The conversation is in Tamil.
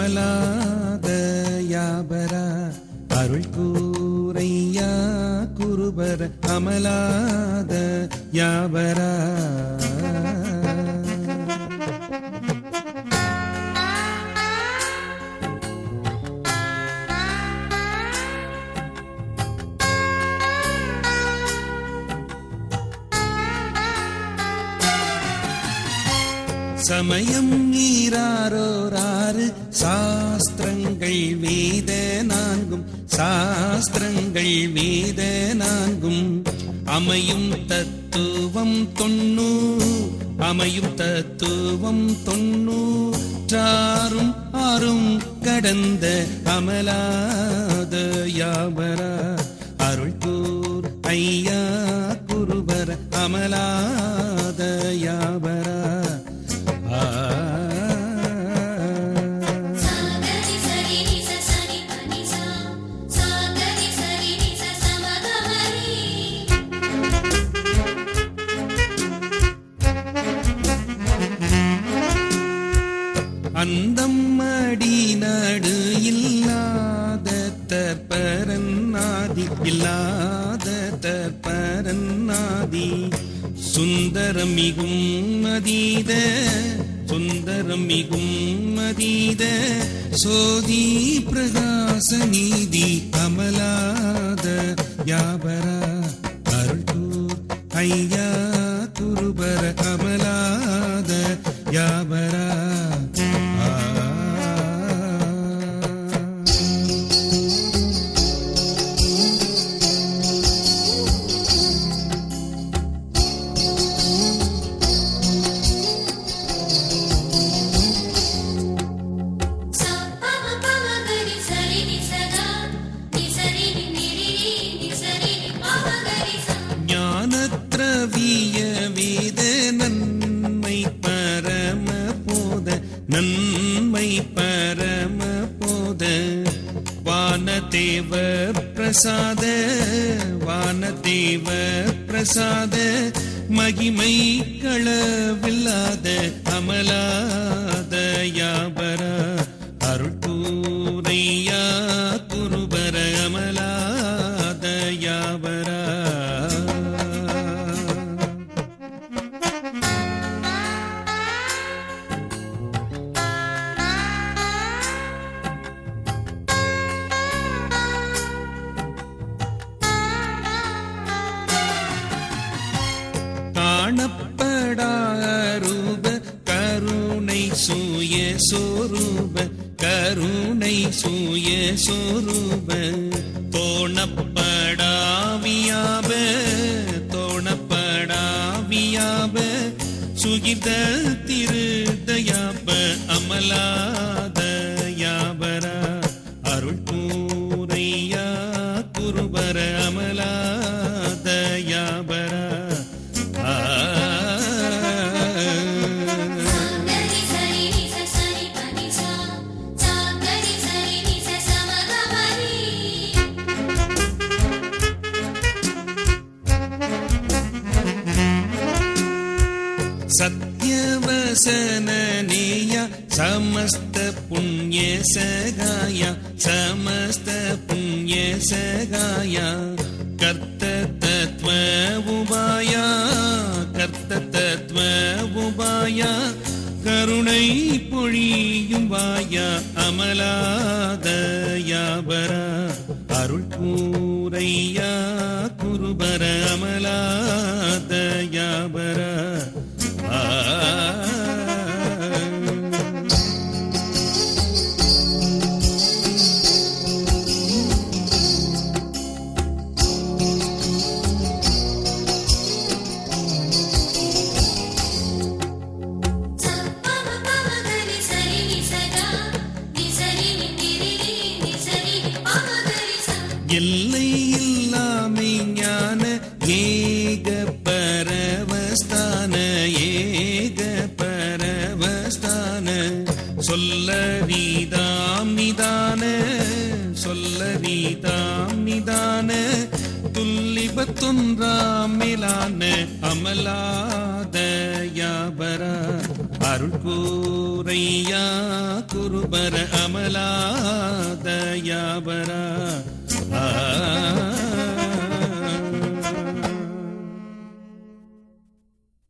அமலாத யாபரா அருள் கூரையா குருபர அமலாத யாபரா சமயம் நீராரோராறு சாஸ்திரங்கள் வேத நான்கும் சாஸ்திரங்கள் வேத நான்கும் அமையும் தத்துவம் தொண்ணூ அமையும் தத்துவம் தொண்ணூற்றாரும் ஆறும் கடந்த அமலாத யாபரா அருள் கூர் ஐயா குருபர அமலாத யாபரா ஆ சாகரி சரி நிச சனி பனிசா சாகரி சரி நிச சமகமரி அந்தம் அடி நடு இல்லாத தற்பரநாதி இல்லாத தற்பரநாதி சுந்தரம் மிகும் மதீத சுந்தரம் மிகும் மதீத சோதி பிரகாச நீதி அமலாத யாபரா அருள் கூர் ஐயா குருபர அமலாத யாபரா ஆ. சா பம பம கரி சரி நிசகா நிசரி நிரி நிசரி பமகரி சா ஞானத்ரவிய வேத நன்மை பரம போத நன்மை பரம போத வானதேவ பிரசாத வானதேவ பிரசாத மகிமை களவில்லாத அமலாத யாபரா அருள் கூரையா குருபர அமலாத யாபரா காணப்படாரூப கருணை சூய சொரூப கருணை சூய சொரூப தோணப்படாவியாப தோணப்படாவியாப சுகித திருதயாப அமலாத யாபரா அருள் கூரையா குருபர அமலாத யாபரா ஆ. சாகரி சரி நிச சனி பனிசா சாகரி சரி நிச சமகமரி सत्यवसननेय समस्त पुण्य सगाय समस्त पुण्य सगाय कर्त तत्त्व उपाय कर्त तत्त्व उपाय கருணை பொழியும் வாயா அமலாத யாபரா அருள் கூரையா குருபர அமலாத யாபரா ஆ. சா பம பம கரி சரி நிசகா நிசரி நிரி நிசரி பமகரி சா எல்லை இல்லாமை ஞான ஏக பரவஸ்தான ஏக பரவஸ்தான சொல்லரீதாம் நிதான சொல்லரீதாம் நிதான துல்லிபத்தொன்றாம் மேலான அமலாத யாபரா அருள் கூரையா குருபர அமலா தயாபரா ஆ